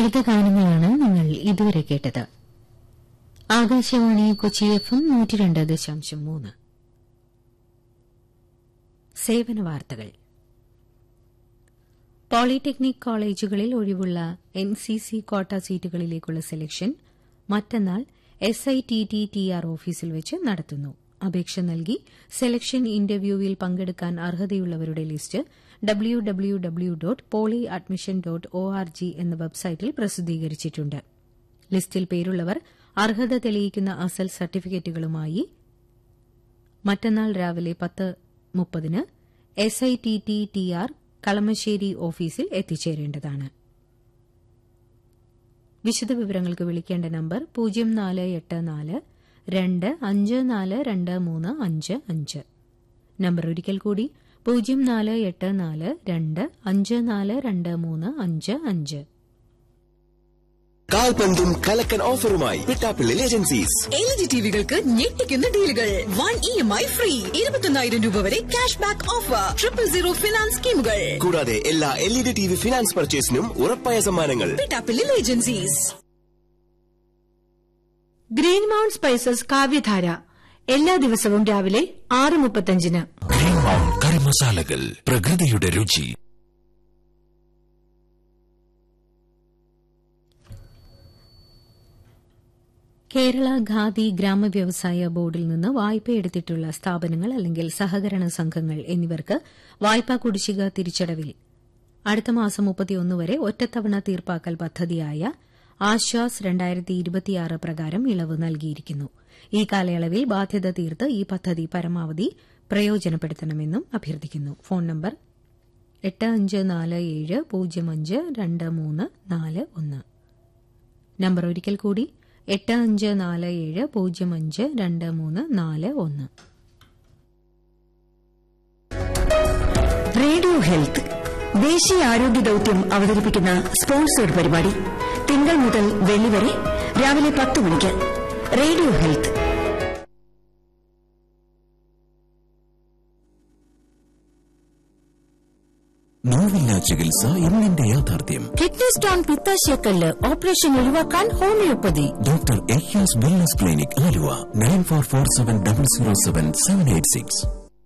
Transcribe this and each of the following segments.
ലളിതഗാനങ്ങളാണ് നിങ്ങൾ ഇതുവരെ കേട്ടത് ആകാശവാണി കൊച്ചി എഫ് എം നൂറ്റി രണ്ട് ദശാംശം മൂന്ന് സേവന വാർത്തകൾ പോളിടെക്നിക് കോളേജുകളിൽ ഒഴിവുള്ള എൻ സി സി കോട്ട സീറ്റുകളിലേക്കുള്ള സെലക്ഷൻ മറ്റന്നാൾ S I T T T R ഓഫീസിൽ വെച്ച് നടത്തുന്നു അപേക്ഷ നൽകി സെലക്ഷൻ ഇന്റർവ്യൂവിൽ പങ്കെടുക്കാൻ അർഹതയുള്ളവരുടെ list W W W dot poly admission dot O R G എന്ന വെബ്സൈറ്റിൽ പ്രസിദ്ധീകരിച്ചിട്ടുണ്ട് ലിസ്റ്റിൽ പേരുള്ളവർ അർഹത തെളിയിക്കുന്ന അസൽ സർട്ടിഫിക്കറ്റുകളുമായി മറ്റന്നാൾ രാവിലെ പത്ത് മുപ്പതിന് S I T T T R Kalamassery ഓഫീസിൽ എത്തിച്ചേരേണ്ടതാണ് വിശദവിവരങ്ങൾക്ക് വിളിക്കേണ്ട നമ്പർ പൂജ്യം നാല് എട്ട് നാല് രണ്ട് അഞ്ച് നാല് രണ്ട് മൂന്ന് അഞ്ച് അഞ്ച് നമ്പർ ഒരിക്കൽ കൂടി പൂജ്യം നാല് എട്ട് നാല് രണ്ട് അഞ്ച് നാല് രണ്ട് മൂന്ന് അഞ്ച് അഞ്ച് കാൽപന്തും കലക്കൻ ഓഫറുമായി പിട്ടാപ്പിള്ളി ഏജൻസീസ് എൽ ജി ടിവികൾക്ക് ഞെട്ടിക്കുന്ന ഡീലുകൾ one E M I free ഇരുപത്തൊന്നായിരം രൂപ വരെ cash back offer triple zero finance സ്കീമുകൾ കൂടാതെ എല്ലാ L E D T V finance പർച്ചേസിനും ഉറപ്പായ സമ്മാനങ്ങൾ Pittappillil agencies Green Mount spices Kavyadhara എല്ലാ ദിവസവും രാവിലെ ആറ് മുപ്പത്തഞ്ചിന് ഗ്രീൻ മൗണ്ട് കറി മസാലകൾ പ്രകൃതിയുടെ രുചി കേരള ഖാദി ഗ്രാമവ്യവസായ ബോർഡിൽ നിന്ന് വായ്പയെടുത്തിട്ടുള്ള സ്ഥാപനങ്ങൾ അല്ലെങ്കിൽ സഹകരണ സംഘങ്ങൾ എന്നിവർക്ക് വായ്പാ കുടിശ്ശിക തിരിച്ചടവിൽ അടുത്ത മാസം മുപ്പത്തിയൊന്ന് വരെ ഒറ്റത്തവണ തീർപ്പാക്കൽ പദ്ധതിയായ ആശ്വാസ് രണ്ടായിരത്തി ഇരുപത്തിയാറ് പ്രകാരം ഇളവ് നൽകിയിരിക്കുന്നു ഈ കാലയളവിൽ ബാധ്യത തീർത്ത് ഈ പദ്ധതി പരമാവധി പ്രയോജനപ്പെടുത്തണമെന്നും അഭ്യർത്ഥിക്കുന്നു ഫോൺ നമ്പർ എട്ട് അഞ്ച് നാല് ഏഴ് പൂജ്യം അഞ്ച് രണ്ട് മൂന്ന് നാല് ഒന്ന് നമ്പർ ഒരിക്കൽ കൂടി എട്ട് അഞ്ച് നാല് ഏഴ് പൂജ്യം അഞ്ച് രണ്ട് മൂന്ന് നാല് ഒന്ന് റേഡിയോ ഹെൽത്ത് ദേശീയ ആരോഗ്യ ദൌത്യം അവതരിപ്പിക്കുന്ന സ്പോൺസേഡ് പരിപാടി തിങ്കൾ മുതൽ വെള്ളി വരെ രാവിലെ പത്ത് മണിക്ക് റേഡിയോ ഹെൽത്ത് നോവില്ല ചികിത്സ ഇന്നിന്റെ യാഥാർത്ഥ്യം കിഡ്നി സ്റ്റോൺ പിത്താശയക്കല്ല് ഓപ്പറേഷൻ ഒഴിവാക്കാൻ homoeopathy doctor Ehyas wellness clinic Aluva nine four four seven double zero seven seven eight six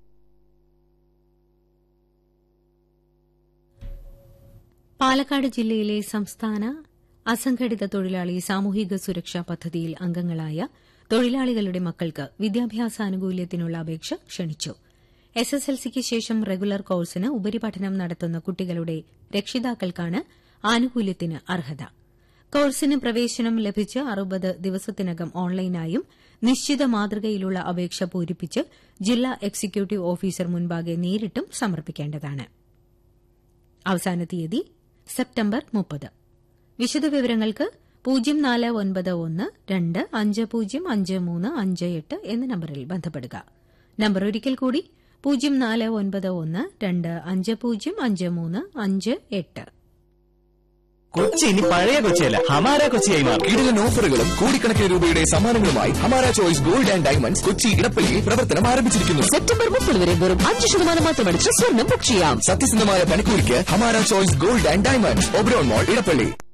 Palakkad ജില്ലയിലെ സംസ്ഥാന അസംഘടിത തൊഴിലാളി സാമൂഹിക സുരക്ഷാ പദ്ധതിയിൽ അംഗങ്ങളായ തൊഴിലാളികളുടെ മക്കൾക്ക് വിദ്യാഭ്യാസാനുകൂല്യത്തിനുള്ള അപേക്ഷ ക്ഷണിച്ചു എസ് എസ് എൽ സിക്ക് ശേഷം റെഗുലർ കോഴ്സിന് ഉപരിപഠനം നടത്തുന്ന കുട്ടികളുടെ രക്ഷിതാക്കൾക്കാണ് ആനുകൂല്യത്തിന് അർഹത കോഴ്സിന് പ്രവേശനം ലഭിച്ച് അറുപത് ദിവസത്തിനകം ഓൺലൈനായും നിശ്ചിത മാതൃകയിലുള്ള അപേക്ഷ പൂരിപ്പിച്ച് ജില്ലാ എക്സിക്യൂട്ടീവ് ഓഫീസർ മുൻപാകെ നേരിട്ടും സമർപ്പിക്കേണ്ടതാണ് അവസാന തീയതി സെപ്റ്റംബർ മുപ്പത് വിശദവിവരങ്ങൾക്ക് പൂജ്യം നാല് ഒൻപത് ഒന്ന് രണ്ട് അഞ്ച് പൂജ്യം അഞ്ച് മൂന്ന് അഞ്ച് എട്ട് എന്ന നമ്പറിൽ ബന്ധപ്പെടുക നമ്പർ ഒരിക്കൽ കൂടി പൂജ്യം നാല് ഒൻപത് ഒന്ന് രണ്ട് അഞ്ച് പൂജ്യം അഞ്ച് മൂന്ന് അഞ്ച് എട്ട് കൊച്ചി ഇനി പഴയ കൊച്ചിയല്ല ഹമാര കൊച്ചിയായി മാറും കിടിലൻ ഓഫറുകളും കോടിക്കണക്കിന് രൂപയുടെ സമ്മാനങ്ങളുമായി Hamara choice gold and diamonds Kochi ഇടപ്പള്ളിയിൽ പ്രവർത്തനം ആരംഭിച്ചിരിക്കുന്നു സെപ്റ്റംബർ മുപ്പത് വരെ വെറും അഞ്ച് ശതമാനം മാത്രം അടിച്ച് സ്വർണ്ണം ബുക്ക് ചെയ്യാം സത്യസന്ധമായ പണിക്കൂലിക്ക് Hamara choice gold and diamonds Oberon mall Edappally